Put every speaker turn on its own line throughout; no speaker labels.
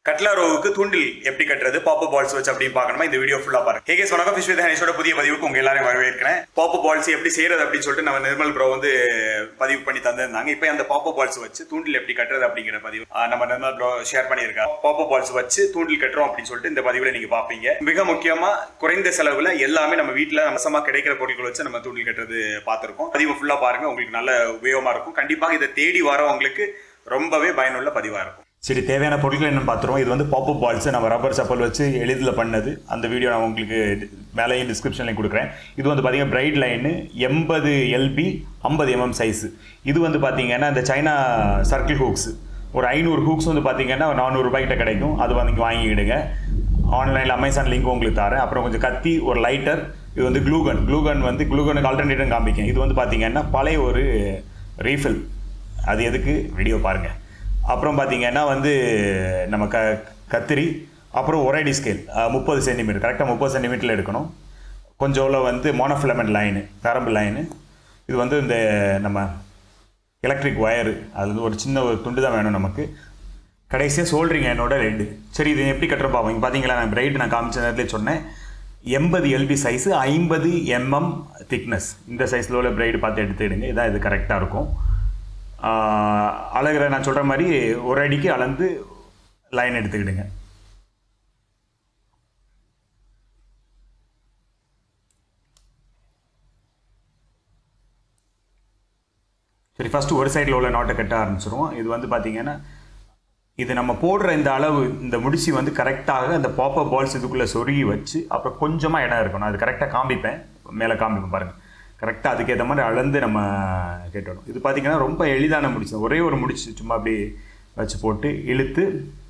கட்லா ரோவுக்கு தூண்டில் எப்படி கட்டுறது பாப்ப பால்ஸ் வச்சு அப்படின்னு பார்க்கணுமா இந்த வீடியோ ஃபுல்லா பாருங்க கேகேஸ் வணக்கம் ஃபிஷ் வித் ஹனீஷோட புதிய பதிவுக்கு உங்க எல்லாரும் வரவேற்கிறேன் பாப்ப பால்ஸ் எப்படி செய்யறது அப்படின்னு சொல்லிட்டு நம்ம நிர்மல் ப்ரோ வந்து பதிவு பண்ணி தந்திருந்தாங்க இப்போ அந்த பாப்ப பால்ஸ் வச்சு தூண்டில் எப்படி கட்டுறது அப்படிங்கிற பதிவு ஆ, நம்ம நிர்மல் ப்ரோ ஷேர் பண்ணியிருக்காங்க பாப்ப பால்ஸ் வச்சு தூண்டில் கட்டுறோம் அப்படின்னு சொல்லிட்டு இந்த பதிவுல நீங்க பாப்பீங்க மிக முக்கியமா குறைந்த செலவுல எல்லாமே நம்ம வீட்டுல அம்சமா கிடைக்கிற பொருட்கள் வச்சு நம்ம தூண்டில் கட்டுறது பார்த்திருக்கோம் பதிவு ஃபுல்லா பாருங்க உங்களுக்கு நல்ல உபயோகமா இருக்கும் கண்டிப்பாக இதை தேடி வரவங்களுக்கு ரொம்பவே பயனுள்ள பதிவா இருக்கும் சரி தேவையான பொருட்கள் என்னன்னு பார்த்துருவோம் இது வந்து பாப்பப் பால்ஸ் நம்ம ரப்பர் சப்பல் வச்சு எளிதில் பண்ணது அந்த வீடியோ நான் உங்களுக்கு மேலேயும் டிஸ்கிரிப்ஷன்லையும் கொடுக்குறேன் இது வந்து பார்த்தீங்கன்னா பிரைட் லைனு எண்பது எல்பி ஐம்பது எம்எம் சைஸு இது வந்து பார்த்தீங்கன்னா இந்த சைனா சர்க்கிள் ஹூக்ஸ் ஒரு ஐநூறு ஹூக்ஸ் வந்து பார்த்தீங்கன்னா நானூறு ரூபாய்க்கிட்ட கிடைக்கும் அது வந்து இங்க வாங்கிக்கிடுங்க ஆன்லைனில் அமேசான் லிங்க் உங்களுக்கு தரேன் அப்புறம் கொஞ்சம் கத்தி ஒரு லைட்டர் இது வந்து க்ளூகன் க்ளூகன் வந்து க்ளூகனுக்கு ஆல்டர்னேட்டிவ் காமிக்கும் இது வந்து பார்த்தீங்கன்னா பழைய ஒரு ரீஃபில் அது எதுக்கு வீடியோ பாருங்கள் அப்புறம் பார்த்தீங்கன்னா வந்து நம்ம க கத்திரி அப்புறம் ஒரேடி ஸ்கேல் முப்பது சென்டிமீட்டர் கரெக்டாக முப்பது சென்டிமீட்டரில் எடுக்கணும் கொஞ்சம் வந்து மோனோஃபிலமெண்ட் லைனு நரம்பு லைனு இது வந்து இந்த நம்ம எலக்ட்ரிக் ஒயரு அது வந்து ஒரு சின்ன ஒரு துண்டு தான் வேணும் நமக்கு கடைசியாக சோல்ட்ரிங் என்னோட ரெண்டு சரி இது எப்படி கட்டுற பார்ப்போம் இங்கே பார்த்தீங்களா நான் பிரைட் நான் காமிச்ச நேரத்தில் சொன்னேன் எண்பது எல்பி சைஸு ஐம்பது எம்எம் திக்னஸ் இந்த சைஸில் உள்ள பிரைடு பார்த்து எடுத்துக்கிடுங்க இதான் இது கரெக்டாக இருக்கும் ஆஹ் அழகுற நான் சொல்கிற மாதிரி ஒரு அடிக்கு அளந்து லைன் எடுத்துக்கிடுங்க சரி ஃபஸ்ட்டு ஒரு சைடில் உள்ள நாட்டை கட்ட ஆரம்பிச்சிருவோம் இது வந்து பார்த்தீங்கன்னா இது நம்ம போடுற இந்த அளவு இந்த முடிச்சு வந்து கரெக்டாக அந்த பாப்பர் பால்ஸ் இதுக்குள்ளே சொருகி வச்சு அப்புறம் கொஞ்சமாக இடம் இருக்கணும் அது கரெக்டாக காமிப்பேன் மேலே காமிப்பேன் பாருங்கள் கரெக்டாக அதுக்கேற்ற மாதிரி அளந்து நம்ம கேட்டணும் இது பார்த்தீங்கன்னா ரொம்ப எளிதான முடிச்சு ஒரே ஒரு முடிச்சு சும்மா அப்படி வச்சு போட்டு இழுத்து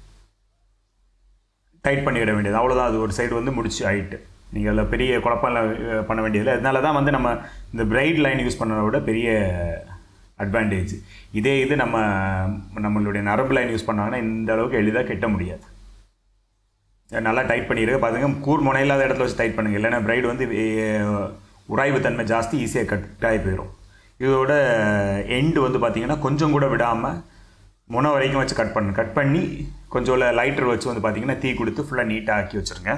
டைட் பண்ணிவிட வேண்டியது அவ்வளோதான் அது ஒரு சைடு வந்து முடிச்சு ஆயிட்டு நீங்கள் அதில் பெரிய குழப்பம்லாம் அஹ், பண்ண வேண்டியதில்லை அதனால தான் வந்து நம்ம இந்த பிரைட் லைன் யூஸ் பண்ணதை விட பெரிய அட்வான்டேஜ் இதே இது நம்ம நம்மளுடைய நரம்பு லைன் யூஸ் பண்ணாங்கன்னா இந்த அளவுக்கு எளிதாக கெட்ட முடியாது இதை நல்லா டைட் பண்ணிடுங்க பாருங்க கூர் முனை இல்லாத இடத்துல வச்சு டைட் பண்ணுங்க இல்லைன்னா பிரைடு வந்து அஹ், உராய்வு தன்மை ஜாஸ்தி ஈஸியாக கட் ஆகி போயிடும் இதோட எண்டு வந்து பார்த்தீங்கன்னா கொஞ்சம் கூட விடாமல் முனை வரைக்கும் வச்சு கட் பண்ணு கட் பண்ணி கொஞ்சம் லைட்டர் வச்சு வந்து பார்த்தீங்கன்னா தீ கொடுத்து ஃபுல்லாக நீட்டாக ஆக்கி வச்சுருங்க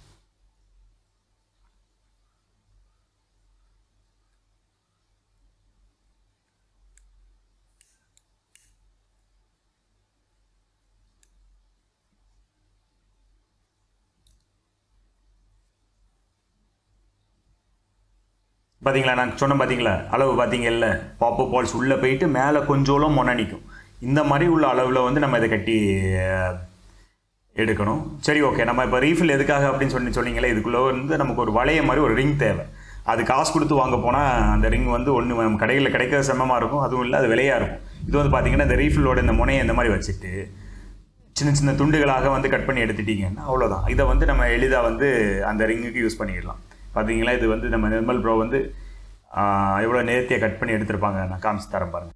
பார்த்தீங்களா நான் சொன்னேன் பார்த்தீங்களா அளவு பார்த்தீங்கல்ல பாப்பு பால்ஸ் உள்ளே போயிட்டு மேலே கொஞ்சோളം மொன நிற்கும் இந்த மாதிரி உள்ள அளவில் வந்து நம்ம இதை கட்டி அஹ், எடுக்கணும் சரி ஓகே நம்ம இப்போ ரீஃபில் எதுக்காக அப்படின்னு சொல்லி சொன்னீங்களே இதுக்குள்ளே வந்து நமக்கு ஒரு வளைய மாதிரி ஒரு ரிங் தேவை அது காசு கொடுத்து வாங்க போனால் அந்த ரிங் வந்து ஒன்று நம்ம கடைகளில் கிடைக்கிற செம்மமாக இருக்கும் அதுவும் இல்லை அது விலையாக இருக்கும் இது வந்து பார்த்தீங்கன்னா இந்த ரீஃபிலோட இந்த முனையை இந்த மாதிரி வச்சுட்டு சின்ன சின்ன துண்டுகளாக வந்து கட் பண்ணி எடுத்துட்டீங்கன்னா அவ்வளோதான் இதை வந்து நம்ம எளிதாக வந்து அந்த ரிங்குக்கு யூஸ் பண்ணிடலாம் பார்த்தீங்களா இது வந்து நம்ம நிர்மல் ப்ரோ வந்து எவ்வளோ நேர்த்தியாக கட் பண்ணி எடுத்திருப்பாங்க நான் காமிச்சு தரேன் பாருங்க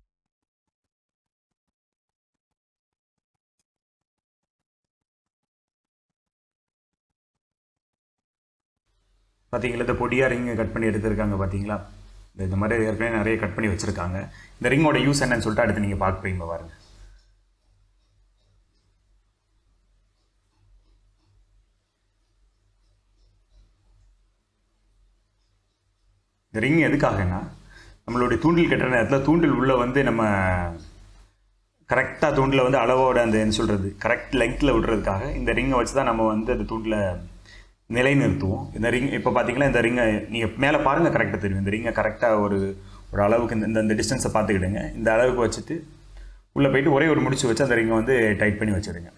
பார்த்தீங்களா இந்த பொடியாக ரிங் கட் பண்ணி எடுத்திருக்காங்க பார்த்தீங்களா இந்த- இந்த மாதிரி ஏற்கனவே நிறைய கட் பண்ணி வச்சுருக்காங்க இந்த ரிங்கோட யூஸ் என்னன்னு சொல்லிட்டு அடுத்து நீங்கள் பார்க்க போறீங்க பாருங்க இந்த ரிங் எதுக்காகன்னா நம்மளுடைய தூண்டில் கட்டுற நேரத்தில் தூண்டில் உள்ள வந்து நம்ம கரெக்டாக தூண்டில் வந்து அளவோட அந்த என்ன சொல்கிறது கரெக்ட் லெங்க்த்தில் விடுறதுக்காக இந்த ரிங்கை வச்சு தான் நம்ம வந்து அந்த தூண்டில் நிலைநிறுத்துவோம் இந்த ரிங் இப்போ பார்த்தீங்கன்னா இந்த ரிங்கை நீங்கள் மேலே பாருங்கள் கரெக்டாக தெரியும் இந்த ரிங்கை கரெக்டாக ஒரு ஒரு அளவுக்கு இந்த இந்த- இந்த டிஸ்டன்ஸை பார்த்துக்கிடுங்க இந்த அளவுக்கு வச்சுட்டு உள்ளே போயிட்டு ஒரே ஒரு முடிச்சு வச்சு அந்த ரிங்கை வந்து டைட் பண்ணி வச்சிடுங்க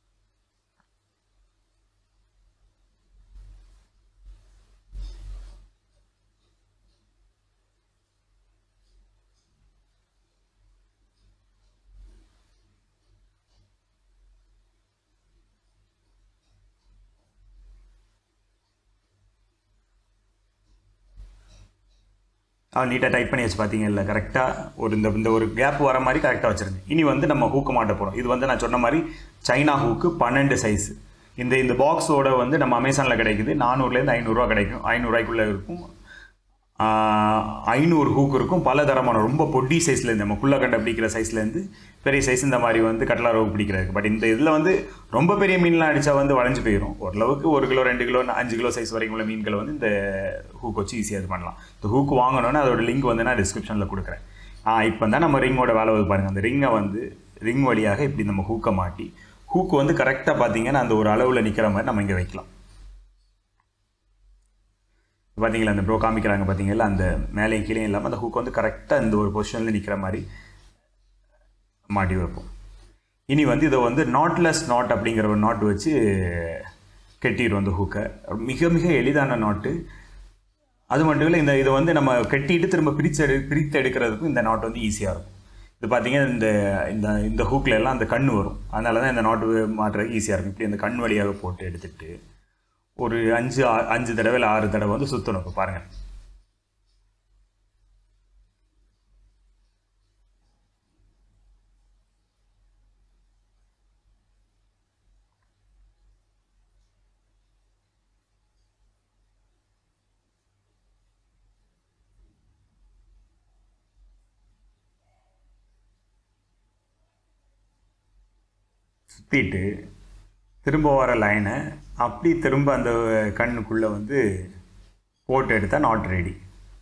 அவன் நீட்டாக டைட் பண்ணி வச்சு பார்த்தீங்கல்ல கரெக்டாக ஒரு இந்த இந்த ஒரு கேப் வர மாதிரி கரெக்டாக வச்சுருங்க இனி வந்து நம்ம ஹூக்கு மாட்ட போகிறோம் இது வந்து நான் சொன்ன மாதிரி சைனா ஹூக்கு பன்னெண்டு சைஸ் இந்த இந்த பாக்ஸோட வந்து நம்ம அமேசானில் கிடைக்குது நானூறுலேருந்து ஐநூறுரூவா கிடைக்கும் ஐநூறுரூவாய்க்குள்ளே இருக்கும் ஐநூறு ஹூக் இருக்கும் பல தரமான ரொம்ப பொடி சைஸ்லேருந்து நம்ம குள்ள கண்டை பிடிக்கிற சைஸ்லேருந்து பெரிய சைஸ் இந்த மாதிரி வந்து கட்லா ரோகு பிடிக்கிறதுக்கு பட் இந்த இதில் வந்து ரொம்ப பெரிய மீன்லாம் அடித்தா வந்து வளைஞ்சு போயிடும் ஓரளவுக்கு ஒரு கிலோ ரெண்டு கிலோ அஞ்சு கிலோ சைஸ் வரைக்கும் உள்ள மீன்களை வந்து இந்த ஹூக் வச்சு ஈஸியாக இது பண்ணலாம் இந்த ஹூக் வாங்கணும்னா அதோட லிங்க் வந்து நான் டிஸ்கிரிப்ஷனில் கொடுக்குறேன் ஆ இப்போ தான் நம்ம ரிங்கோட வேலை வந்து பாருங்கள் அந்த ரிங்கை வந்து ரிங் வழியாக இப்படி நம்ம ஹூக்கை மாட்டி ஹூக்கு வந்து கரெக்டாக பார்த்தீங்கன்னா அந்த ஒரு அளவில் நிற்கிற மாதிரி நம்ம இங்கே வைக்கலாம் பார்த்தீங்களா அந்த ப்ரோ காமிக்கிறாங்க பார்த்தீங்களா அந்த மேலேயும் கீழே இல்லாமல் அந்த ஹூக் வந்து கரெக்டாக இந்த ஒரு பொசிஷனில் நிற்கிற மாதிரி மாட்டி வைப்போம் இனி வந்து இதை வந்து நாட்லெஸ் நாட் அப்படிங்கிற ஒரு நாட் வச்சு கட்டிடுவோம் அந்த ஹூக்கை மிக மிக எளிதான நாட்டு அது மட்டும் இல்லை இந்த இதை வந்து நம்ம கட்டிட்டு திரும்ப பிரித்து எடு பிரித்து எடுக்கிறதுக்கும் இந்த நாட் வந்து ஈஸியாக இருக்கும் இது பார்த்தீங்கன்னா இந்த இந்த இந்த ஹூக்கில் எல்லாம் அந்த கண் வரும் அதனால தான் இந்த நாட்டு மாட்டுறதுக்கு ஈஸியாக இருக்கும் இப்படி அந்த கண் வழியாக போட்டு எடுத்துட்டு ஒரு அஞ்சு ஆ- அஞ்சு தடவை இல்லை ஆறு தடவை வந்து சுற்றணும் இப்போ பாருங்கள் சுற்றிட்டு திரும்ப வர லைனை அப்படி திரும்ப அந்த கண்ணுக்குள்ளே வந்து போட்டு எடுத்தால் நாட் ரெடி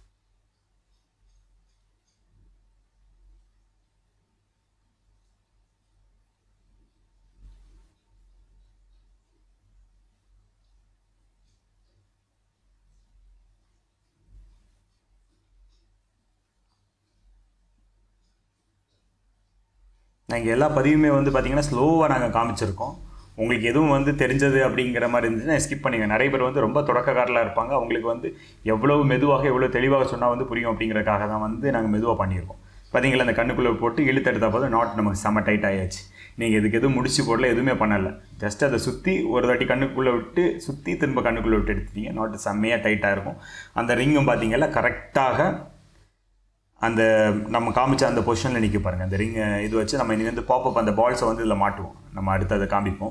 நாங்கள் எல்லா பதிவுமே வந்து பார்த்தீங்கன்னா ஸ்லோவாக நாங்கள் காமிச்சிருக்கோம் உங்களுக்கு எதுவும் வந்து தெரிஞ்சது அப்படிங்கிற மாதிரி இருந்துச்சுன்னா ஸ்கிப் பண்ணிங்க நிறைய பேர் வந்து ரொம்ப தொடக்கக்காரலாக இருப்பாங்க அவங்களுக்கு வந்து எவ்வளவு மெதுவாக எவ்வளோ தெளிவாக சொன்னால் வந்து புரியும் அப்படிங்கிறதுக்காக தான் வந்து நாங்கள் மெதுவாக பண்ணியிருக்கோம் பார்த்தீங்களா அந்த கண்ணுக்குள்ளே போட்டு இழுத்தெடுத்த போது நாட் நமக்கு செம்ம டைட் ஆயாச்சு நீங்கள் இதுக்கு எதுவும் முடிச்சு போடல எதுவுமே பண்ணலை ஜஸ்ட் அதை சுற்றி ஒரு தாட்டி கண்ணுக்குள்ளே விட்டு சுற்றி திரும்ப கண்ணுக்குள்ளே விட்டு எடுத்துட்டீங்க நாட்டு செம்மையாக டைட்டாக இருக்கும் அந்த ரிங்கும் பார்த்தீங்கன்னா கரெக்டாக அந்த நம்ம காமிச்ச அந்த பொசிஷனில் நிற்க பாருங்க அந்த ரிங் இது வச்சு நம்ம இனி வந்து பாப்பப் அந்த பால்ஸை வந்து இதில் மாட்டுவோம் நம்ம அடுத்து அதை காமிப்போம்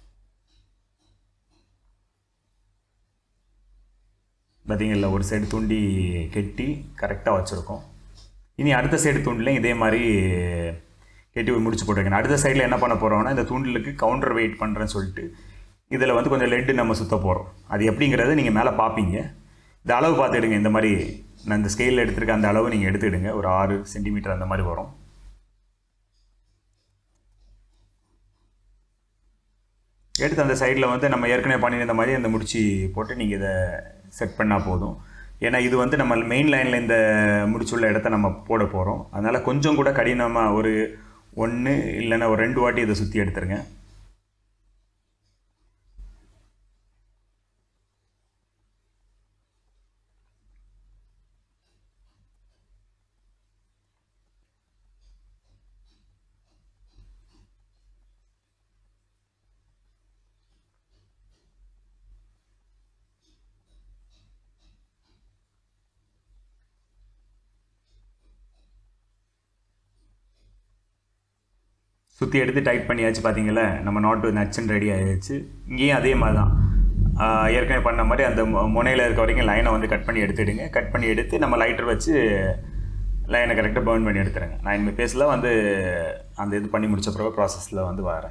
பார்த்தீங்கல்ல ஒரு சைடு தூண்டி கெட்டி கரெக்டாக வச்சுருக்கோம் இனி அடுத்த சைடு தூண்டிலையும் இதே மாதிரி கெட்டி முடிச்சு போட்டுருக்கேன் அடுத்த சைடில் என்ன பண்ண போகிறோம்னா இந்த தூண்டிலுக்கு கவுண்டர் வெயிட் பண்ணுறேன்னு சொல்லிட்டு இதில் வந்து கொஞ்சம் லெட்டு நம்ம சுத்த போகிறோம் அது எப்படிங்கிறத நீங்கள் மேலே பார்ப்பீங்க இந்த அளவு பார்த்துடுங்க இந்த மாதிரி நான் இந்த ஸ்கேலில் எடுத்திருக்க அந்த அளவு நீங்கள் எடுத்துடுங்க ஒரு ஆறு சென்டிமீட்டர் அந்த மாதிரி வரும் எடுத்து அந்த சைடில் வந்து நம்ம ஏற்கனவே பண்ணியிருந்த மாதிரி அந்த முடிச்சு போட்டு நீங்கள் இதை செட் பண்ணால் போதும் ஏன்னா இது வந்து நம்ம மெயின் லைனில் இந்த முடிச்சுள்ள இடத்த நம்ம போட போகிறோம் அதனால் கொஞ்சம் கூட கடினமாக ஒரு ஒன்று இல்லைன்னா ஒரு ரெண்டு வாட்டி இதை சுற்றி எடுத்துருங்க சுற்றி எடுத்து டைட் பண்ணியாச்சு பார்த்தீங்களா நம்ம நாட்டு நச்சுன்னு ரெடி ஆகிடுச்சு இங்கேயும் அதே மாதிரி தான் ஆஹ் ஏற்கனவே பண்ண மாதிரி அந்த முனையில் இருக்க வரைக்கும் லைனை வந்து கட் பண்ணி எடுத்துடுங்க கட் பண்ணி எடுத்து நம்ம லைட்டர் வச்சு லைனை கரெக்டாக பர்ன் பண்ணி எடுத்துருங்க நான் இனிமேல் பேஸில் வந்து அந்த இது பண்ணி முடிச்ச பிறகு ப்ராசஸில் வந்து வரேன்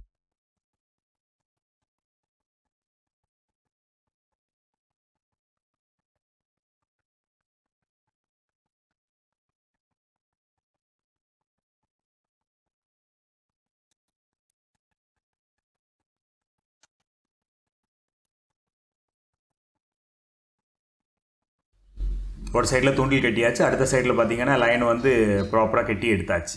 ஒரு சைடில் தூண்டில் கட்டியாச்சு அடுத்த சைடில் பார்த்தீங்கன்னா லைன் வந்து ப்ராப்பராக கட்டி எடுத்தாச்சு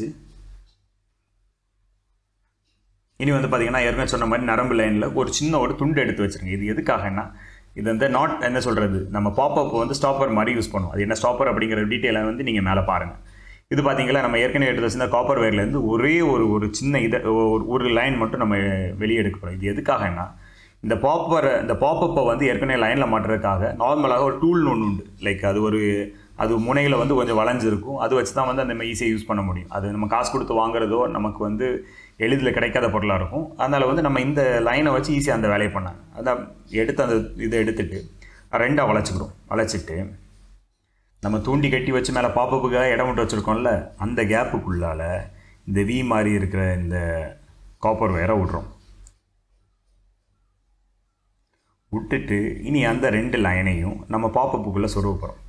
இனி வந்து பார்த்தீங்கன்னா ஏற்கனவே சொன்ன மாதிரி நரம்பு லைனில் ஒரு சின்ன ஒரு துண்டு எடுத்து வச்சுருங்க இது எதுக்காகன்னா இது வந்து நாட் என்ன சொல்கிறது நம்ம பாப்பப் வந்து ஸ்டாப்பர் மாதிரி யூஸ் பண்ணுவோம் அது என்ன ஸ்டாப்பர் அப்படிங்கிற டீட்டெயிலை வந்து நீங்கள் மேலே பாருங்கள் இது பார்த்தீங்களா நம்ம ஏற்கனவே எடுத்து வச்சிருந்த காப்பர் வேர்லேருந்து ஒரே ஒரு ஒரு சின்ன இதை ஒரு ஒரு லைன் மட்டும் நம்ம வெளியே எடுக்க போகிறோம் இது எதுக்காகன்னா இந்த பாப்பரை இந்த பாப்பப்பை வந்து ஏற்கனவே லைனில் மாட்டுறதுக்காக நார்மலாக ஒரு டூல்னு ஒன்று உண்டு லைக் அது ஒரு அது முனையில் வந்து கொஞ்சம் வளைஞ்சிருக்கும் அது வச்சு தான் வந்து அந்த ஈஸியாக யூஸ் பண்ண முடியும் அது நம்ம காசு கொடுத்து வாங்குறதோ நமக்கு வந்து எளிதில் கிடைக்காத பொருளாக இருக்கும் அதனால் வந்து நம்ம இந்த லைனை வச்சு ஈஸியாக அந்த வேலையை பண்ணாங்க அதான் எடுத்து அந்த இதை எடுத்துட்டு ரெண்டாக வளைச்சிக்கிறோம் வளைச்சிட்டு நம்ம தூண்டி கட்டி வச்சு மேலே பாப்பப்புக்காக இடம் விட்டு வச்சுருக்கோம்ல அந்த கேப்புக்குள்ளால இந்த வி மாதிரி இருக்கிற இந்த காப்பர் வயரை விட்றோம் விட்டுட்டு இனி அந்த ரெண்டு லைனையும் நம்ம பாப்பப்புக்குள்ளே சொருவ போகிறோம்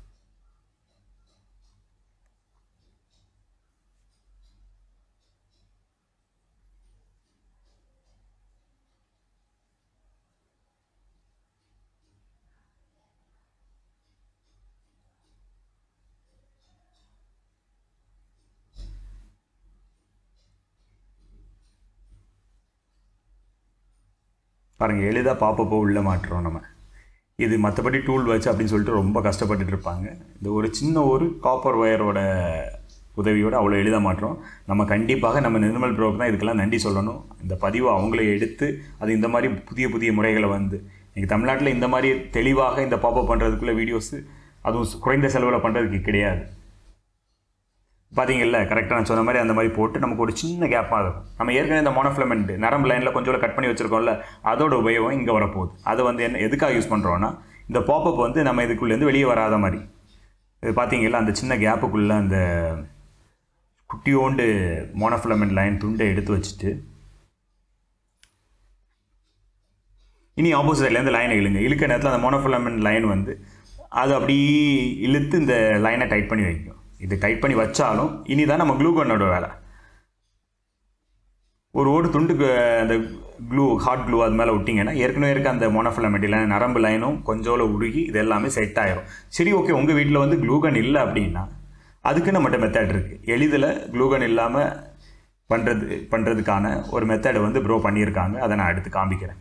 பாருங்கள் எளிதாக பாப்பப்போ உள்ளே மாட்டுறோம் நம்ம இது மற்றபடி டூல் வச்சு அப்படின்னு சொல்லிட்டு ரொம்ப கஷ்டப்பட்டுட்டு இருப்பாங்க இந்த ஒரு சின்ன ஒரு காப்பர் ஒயரோட உதவியோடு அவ்வளோ எளிதாக மாட்டுறோம் நம்ம கண்டிப்பாக நம்ம நிர்மல் ப்ரோக்கு தான் இதுக்கெல்லாம் நன்றி சொல்லணும் இந்த பதிவை அவங்களே எடுத்து அது இந்த மாதிரி புதிய புதிய முறைகளை வந்து இன்றைக்கி தமிழ்நாட்டில் இந்த மாதிரி தெளிவாக இந்த பாப்பப் பண்ணுறதுக்குள்ள வீடியோஸு அதுவும் குறைந்த செலவில் பண்ணுறதுக்கு கிடையாது பார்த்தீங்கல்ல கரெக்டாக நான் சொன்ன மாதிரி அந்த மாதிரி போட்டு நமக்கு ஒரு சின்ன கேப்பாக இருக்கும் நம்ம ஏற்கனவே இந்த மோனோஃபிலமெண்ட் நரம்பு லைனில் கொஞ்சம் கட் பண்ணி வச்சுருக்கோம்ல அதோட உபயோகம் இங்கே வரப்போகுது அது வந்து என்ன எதுக்காக யூஸ் பண்ணுறோன்னா இந்த பாப்பப் வந்து நம்ம இதுக்குள்ளேருந்து வெளியே வராத மாதிரி இது பார்த்தீங்கல்ல அந்த சின்ன கேப்புக்குள்ளே அந்த குட்டியோண்டு மோனோஃபிலமெண்ட் லைன் துண்டை எடுத்து வச்சுட்டு இனி ஆப்போசிட் சைட்லேருந்து லைனை இழுங்க இழுக்க நேரத்தில் அந்த மோனோஃபிலமெண்ட் லைன் வந்து அது அப்படி இழுத்து இந்த லைனை டைட் பண்ணி வைக்கும் இது டைட் பண்ணி வச்சாலும் இனி தான் நம்ம க்ளூ கன்னோட வேலை ஒரு ஓடு துண்டுக்கு அந்த க்ளூ ஹாட் க்ளூ அது மேலே விட்டிங்கன்னா ஏற்கனவே இருக்க அந்த மோனோஃபிலமெண்ட் லைன் நரம்பு லைனும் கொஞ்சோல உருகி இது எல்லாமே செட் ஆயிரும் சரி ஓகே உங்கள் வீட்டில் வந்து க்ளூகன் இல்லை அப்படின்னா அதுக்கு நம்மகிட்ட மெத்தட் இருக்குது எளிதில் க்ளூகன் இல்லாமல் பண்ணுறது பண்ணுறதுக்கான ஒரு மெத்தடை வந்து ப்ரோ பண்ணியிருக்காங்க அதை நான் எடுத்து காமிக்கிறேன்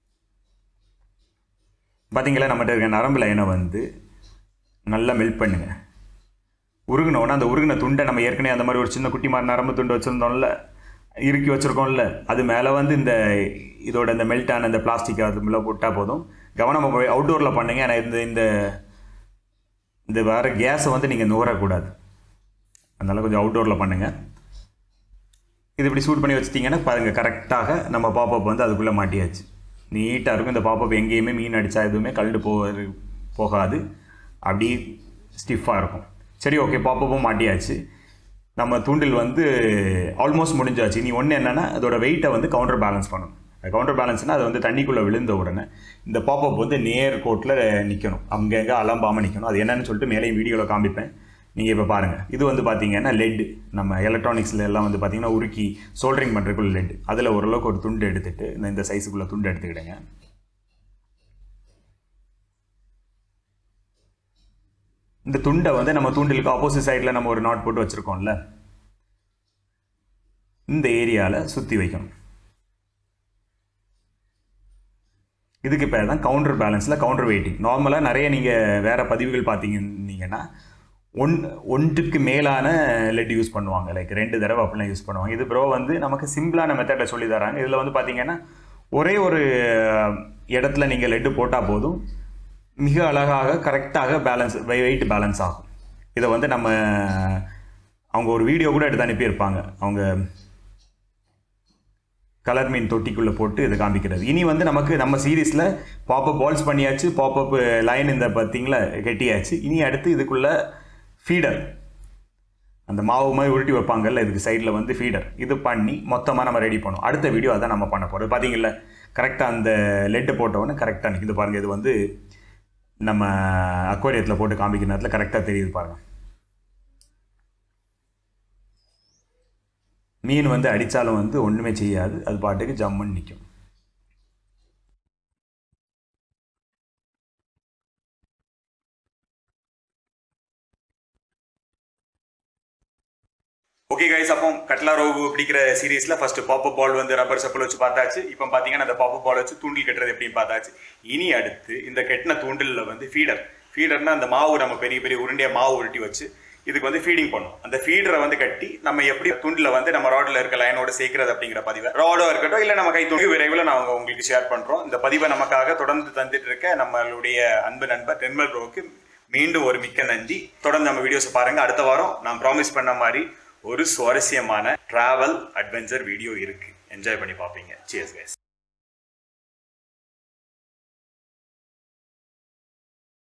பார்த்தீங்களா நம்மகிட்ட இருக்க நரம்பு லைனை வந்து நல்லா மெல்ட் பண்ணுங்கள் உருகுனோன்னா அந்த உருகின துண்டை நம்ம ஏற்கனவே அந்த மாதிரி ஒரு சின்ன குட்டி மாதிரி நரம்பு துண்டு வச்சுருந்தோம்ல இறுக்கி வச்சுருக்கோம்ல அது மேலே வந்து இந்த இதோட இந்த மெல்ட்டான இந்த பிளாஸ்டிக் அது மேலே போட்டால் போதும் கவனம் அவுட்டோரில் பண்ணுங்க ஏன்னா இந்த இந்த இந்த வர கேஸை வந்து நீங்கள் நுகரக்கூடாது அதனால் கொஞ்சம் அவுட்டோரில் பண்ணுங்கள் இது இப்படி சூட் பண்ணி வச்சிட்டிங்கன்னா பாருங்கள் கரெக்டாக நம்ம பாப்பப் வந்து அதுக்குள்ளே மாட்டியாச்சு நீட்டாக இருக்கும் இந்த பாப்பப் எங்கேயுமே மீன் அடித்தா எதுவுமே கழுண்டு போக போகாது அப்படி ஸ்டிஃபாக இருக்கும் சரி ஓகே பாப்பப்பும் மாட்டியாச்சு நம்ம தூண்டில் வந்து ஆல்மோஸ்ட் முடிஞ்சாச்சு நீ ஒன்று என்னென்னா அதோட வெயிட்டை வந்து கவுண்டர் பேலன்ஸ் பண்ணணும் கவுண்டர் பேலன்ஸ்னால் அது வந்து தண்ணிக்குள்ளே விழுந்த உடனே இந்த பாப்பப் வந்து நேர் கோட்டில் நிற்கணும் அங்கங்கே அலம்பாமல் நிற்கணும் அது என்னன்னு சொல்லிட்டு மேலேயும் வீடியோவில் காமிப்பேன் நீங்கள் இப்போ பாருங்கள் இது வந்து பார்த்தீங்கன்னா லெட் நம்ம எலக்ட்ரானிக்ஸில் எல்லாம் வந்து பார்த்தீங்கன்னா உருக்கி சோல்டரிங் பண்ணுறதுக்குள்ள லெட் அதில் ஓரளவுக்கு ஒரு துண்டு எடுத்துட்டு இந்த இந்த சைஸுக்குள்ளே துண்டு எடுத்துக்கிடுங்க இந்த துண்டை வந்து நம்ம தூண்டிலுக்கு ஆப்போசிட் சைடில் நம்ம ஒரு நாட் போட்டு வச்சுருக்கோம்ல இந்த ஏரியாவில் சுற்றி வைக்கணும் இதுக்கு பேர் தான் கவுண்டர் பேலன்ஸில் கவுண்டர் வெயிட்டிங் நார்மலாக நிறைய நீங்கள் வேறு பதிவுகள் பார்த்தீங்கன்னா ஒன் ஒன்றுக்கு மேலான லெட் யூஸ் பண்ணுவாங்க லைக் ரெண்டு தடவை அப்படிலாம் யூஸ் பண்ணுவாங்க இது ப்ரோ வந்து நமக்கு சிம்பிளான மெத்தடில் சொல்லி தராங்க இதில் வந்து பார்த்தீங்கன்னா ஒரே ஒரு இடத்துல நீங்கள் லெட்டு போட்டால் போதும் மிக அழகாக கரெக்டாக பேலன்ஸ் வெயிட் பேலன்ஸ் ஆகும் இதை வந்து நம்ம அவங்க ஒரு வீடியோ கூட எடுத்து அனுப்பியிருப்பாங்க அவங்க கலர் மீன் தொட்டிக்குள்ளே போட்டு இதை காமிக்கிறது இனி வந்து நமக்கு நம்ம சீரீஸில் பாப்பப் பால்ஸ் பண்ணியாச்சு பாப்பப் லைன் இந்த பார்த்தீங்களா கெட்டியாச்சு இனி அடுத்து இதுக்குள்ளே ஃபீடர் அந்த மாவு மாதிரி உருட்டி வைப்பாங்கல்ல இதுக்கு சைடில் வந்து ஃபீடர் இது பண்ணி மொத்தமாக நம்ம ரெடி பண்ணோம் அடுத்த வீடியோ அதான் நம்ம பண்ண போகிறோம் பார்த்தீங்களா கரெக்டாக அந்த லெட்டு போட்டோன்னே கரெக்டாக நிற்கிது பாருங்கள் இது வந்து நம்ம அக்வாரியத்தில் போட்டு காமிக்கிற நேரத்தில் கரெக்டாக தெரியுது பாருங்கள் மீன் வந்து அடித்தாலும் வந்து ஒன்றுமே செய்யாது அது பாட்டுக்கு ஜம்முன்னு நிற்கும் ஓகே கைஸ் அப்போ கட்லா ரோகு பிடிக்கிற சீரீஸ்ல ஃபர்ஸ்ட் பாப்பப் பால் வந்து ரப்பர் செப்பல் வச்சு பார்த்தாச்சு இப்போ பார்த்தீங்கன்னா அந்த பாப்பப் பால் வச்சு தூண்டில் கட்டுறது எப்படின்னு பார்த்தாச்சு இனி அடுத்து இந்த கெட்டின தூண்டிலில் வந்து ஃபீடர் ஃபீடர்னா அந்த மாவு நம்ம பெரிய பெரிய உருண்டையாக மாவு உருட்டி வச்சு இதுக்கு வந்து ஃபீடிங் பண்ணும் அந்த ஃபீடரை வந்து கட்டி நம்ம எப்படி துண்டில் வந்து நம்ம ராடில் இருக்க லைனோட சேர்க்கிறது அப்படிங்கிற பதிவை ராடோ இருக்கட்டும் இல்லை நம்ம கை துணி விரைவில் நான் உங்களுக்கு ஷேர் பண்ணுறோம் இந்த பதிவை நமக்காக தொடர்ந்து தந்துட்டு இருக்க நம்மளுடைய அன்பு நண்பர் தென்மல் ப்ரோவுக்கு மீண்டும் ஒரு மிக்க நன்றி தொடர்ந்து நம்ம வீடியோஸ் பாருங்க அடுத்த வாரம் நான் ப்ராமிஸ் பண்ண மாதிரி ஒரு சுவாரஸ்யமான டிராவல் அட்வென்ச்சர் வீடியோ இருக்கு என்ஜாய் பண்ணி பார்ப்பீங்க சியர்ஸ் கைஸ்